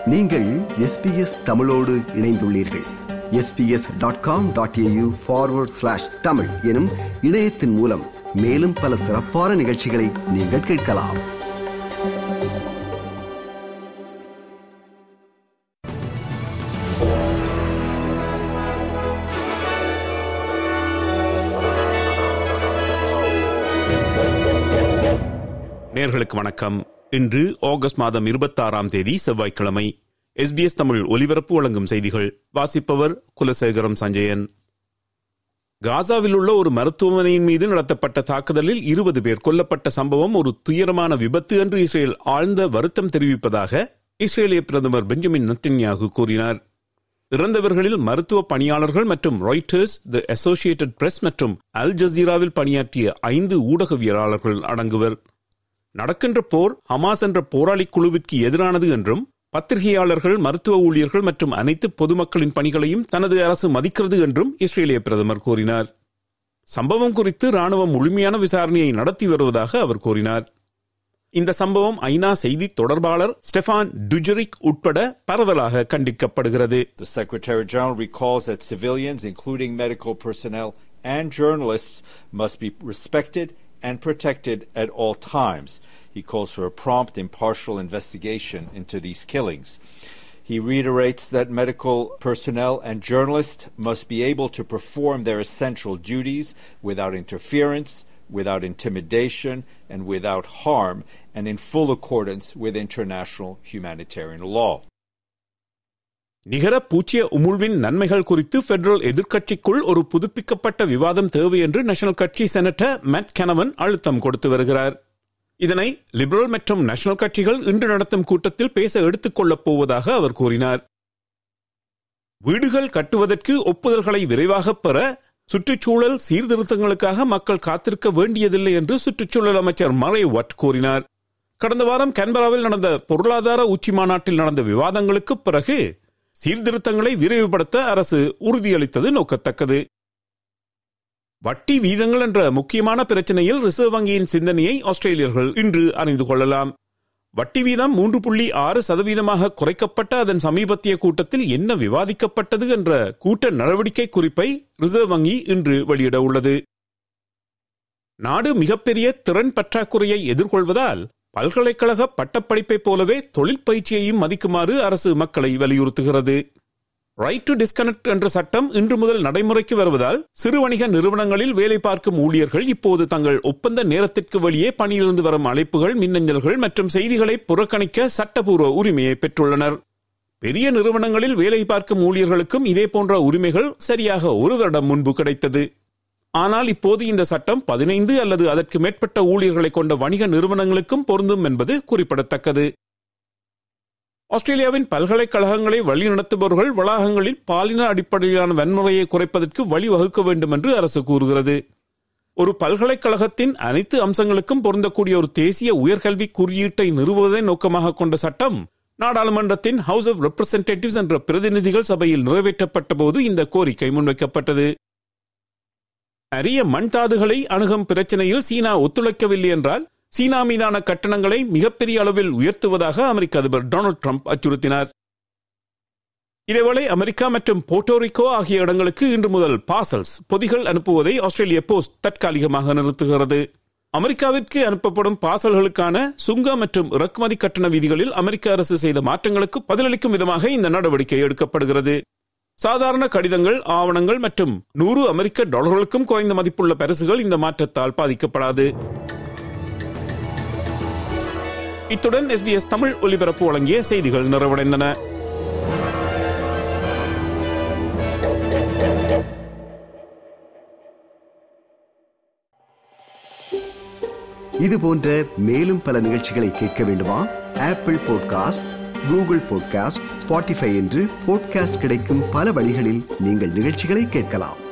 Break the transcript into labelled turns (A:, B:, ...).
A: நீங்கள் எஸ்பிஎஸ் தமிழோடு இணைந்துள்ளீர்கள் SBS dot com dot AU forward slash Tamil எனும் இணையத்தின் மூலம் மேலும் பல சிறப்பான நிகழ்ச்சிகளை நீங்கள் கேட்கலாம்
B: நேர்களுக்கு வணக்கம் இன்று ஆகஸ்ட் மாதம் இருபத்தாறாம் தேதி செவ்வாய்க்கிழமை எஸ்பிஎஸ் தமிழ் ஒலிபரப்பு வழங்கும் செய்திகள் வாசிப்பவர் குலசேகரம் சஞ்சயன் காசாவில் உள்ள ஒரு மருத்துவமனையின் மீது நடத்தப்பட்ட தாக்குதலில் இருபது பேர் கொல்லப்பட்ட சம்பவம் ஒரு துயரமான விபத்து என்று இஸ்ரேல் ஆழ்ந்த வருத்தம் தெரிவிப்பதாக இஸ்ரேலிய பிரதமர் பெஞ்சமின் நத்தின்யாகு கூறினார் இறந்தவர்களில் மருத்துவ பணியாளர்கள் மற்றும் ராய்டர்ஸ் தி அசோசியேட்டட் பிரஸ் மற்றும் அல் ஜசீராவில் பணியாற்றிய ஐந்து ஊடகவியலாளர்கள் அடங்குவர் நடக்கின்ற போர் ஹமாஸ் என்ற போராளி குழுவிற்கு எதிரானது என்றும் பத்திரிகையாளர்கள் மருத்துவ ஊழியர்கள் மற்றும் அனைத்து பொதுமக்களின் பணிகளையும் தனது அரசு மதிக்கிறது என்றும் இஸ்ரேலிய பிரதமர் கூறினார் சம்பவம் குறித்து ராணுவம் முழுமையான விசாரணையை நடத்தி வருவதாக அவர் கூறினார் இந்த சம்பவம் ஐநா செய்தி தொடர்பாளர் ஸ்டெஃபான் டுஜரிக் உட்பட பரவலாக கண்டிக்கப்படுகிறது
C: The Secretary General recalls that civilians, including medical personnel and journalists, must be respected and protected at all times. He calls for a prompt, impartial investigation into these killings. He reiterates that medical personnel and journalists must be able to perform their essential duties without interference, without intimidation, and without harm, and in full accordance with international humanitarian law.
B: நிகர பூச்சிய உமிழ்வின் நன்மைகள் குறித்து federal எதிர்க்கட்சிக்குள் ஒரு புதுப்பிக்கப்பட்ட விவாதம் தேவை என்று national கட்சி செனட்டர் மேட் கெனவன் அழுத்தம் கொடுத்து வருகிறார் இதனை லிபரல் மற்றும் நேஷனல் கட்சிகள் இன்று நடத்தும் கூட்டத்தில் பேச எடுத்துக் கொள்ளப் போவதாக அவர் கூறினார் வீடுகள் கட்டுவதற்கு ஒப்புதல்களை விரைவாக பெற சுற்றுச்சூழல் சீர்திருத்தங்களுக்காக மக்கள் காத்திருக்க வேண்டியதில்லை என்று சுற்றுச்சூழல் அமைச்சர் மறை வட் கூறினார் கடந்த வாரம் கேன்பராவில் நடந்த பொருளாதார உச்சி மாநாட்டில் நடந்த விவாதங்களுக்கு பிறகு சீர்திருத்தங்களை விரைவுபடுத்த அரசு உறுதியளித்தது நோக்கத்தக்கது வட்டி வீதங்கள் என்ற முக்கியமான பிரச்சனையில் ரிசர்வ் வங்கியின் சிந்தனையை ஆஸ்திரேலியர்கள் இன்று அறிந்து கொள்ளலாம் வட்டி வீதம் மூன்று புள்ளி ஆறு சதவீதமாக குறைக்கப்பட்ட அதன் சமீபத்திய கூட்டத்தில் என்ன விவாதிக்கப்பட்டது என்ற கூட்ட நடவடிக்கை குறிப்பை ரிசர்வ் வங்கி இன்று வெளியிட உள்ளது நாடு மிகப்பெரிய திறன் பற்றாக்குறையை எதிர்கொள்வதால் பல்கலைக்கழக பட்டப்படிப்பைப் போலவே தொழில் பயிற்சியையும் மதிக்குமாறு அரசு மக்களை வலியுறுத்துகிறது ரைட் டு டிஸ்கனெக்ட் என்ற சட்டம் இன்று முதல் நடைமுறைக்கு வருவதால் சிறு வணிக நிறுவனங்களில் வேலை பார்க்கும் ஊழியர்கள் இப்போது தங்கள் ஒப்பந்த நேரத்திற்கு வெளியே பணியிலிருந்து வரும் அழைப்புகள் மின்னஞ்சல்கள் மற்றும் செய்திகளை புறக்கணிக்க சட்டபூர்வ உரிமையை பெற்றுள்ளனர் பெரிய நிறுவனங்களில் வேலை பார்க்கும் ஊழியர்களுக்கும் இதே போன்ற உரிமைகள் சரியாக ஒரு வருடம் முன்பு கிடைத்தது ஆனால் இப்போது இந்த சட்டம் பதினைந்து அல்லது அதற்கு மேற்பட்ட ஊழியர்களை கொண்ட வணிக நிறுவனங்களுக்கும் பொருந்தும் என்பது குறிப்பிடத்தக்கது ஆஸ்திரேலியாவின் பல்கலைக்கழகங்களை வழிநடத்துபவர்கள் வளாகங்களில் பாலின அடிப்படையிலான வன்முறையை குறைப்பதற்கு வழிவகுக்க வேண்டும் என்று அரசு கூறுகிறது ஒரு பல்கலைக்கழகத்தின் அனைத்து அம்சங்களுக்கும் பொருந்தக்கூடிய ஒரு தேசிய உயர்கல்வி குறியீட்டை நிறுவுவதை நோக்கமாக கொண்ட சட்டம் நாடாளுமன்றத்தின் ஹவுஸ் ஆஃப் ரெப்ரசன்டேட்டிவ்ஸ் என்ற பிரதிநிதிகள் சபையில் நிறைவேற்றப்பட்ட போது இந்த கோரிக்கை முன்வைக்கப்பட்டது அரிய மண் தாதுகளை அணுகும் பிரச்சனையில் சீனா ஒத்துழைக்கவில்லை என்றால் சீனா மீதான கட்டணங்களை மிகப்பெரிய அளவில் உயர்த்துவதாக அமெரிக்க அதிபர் டொனால்டு ட்ரம்ப் அச்சுறுத்தினார் இதேவேளை அமெரிக்கா மற்றும் போர்ட்டோரிக்கோ ஆகிய இடங்களுக்கு இன்று முதல் பாசல்ஸ் பொதிகள் அனுப்புவதை ஆஸ்திரேலிய போஸ்ட் தற்காலிகமாக நிறுத்துகிறது அமெரிக்காவிற்கு அனுப்பப்படும் பாசல்களுக்கான சுங்க மற்றும் இறக்குமதி கட்டண விதிகளில் அமெரிக்க அரசு செய்த மாற்றங்களுக்கு பதிலளிக்கும் விதமாக இந்த நடவடிக்கை எடுக்கப்படுகிறது சாதாரண கடிதங்கள் ஆவணங்கள் மற்றும் நூறு அமெரிக்க டாலர்களுக்கும் குறைந்த மதிப்புள்ள பரிசுகள் இந்த மாற்றத்தால் பாதிக்கப்படாது இத்துடன் எஸ்பிஎஸ் தமிழ் ஒலிபரப்பு வழங்கிய செய்திகள் நிறைவடைந்தன
A: இது போன்ற மேலும் பல நிகழ்ச்சிகளை கேட்க வேண்டுமா Apple podcast Google podcast Spotify என்று பாட்காஸ்ட் கிடைக்கும் பல வழிகளில் நீங்கள் நிகழ்ச்சிகளை கேட்கலாம்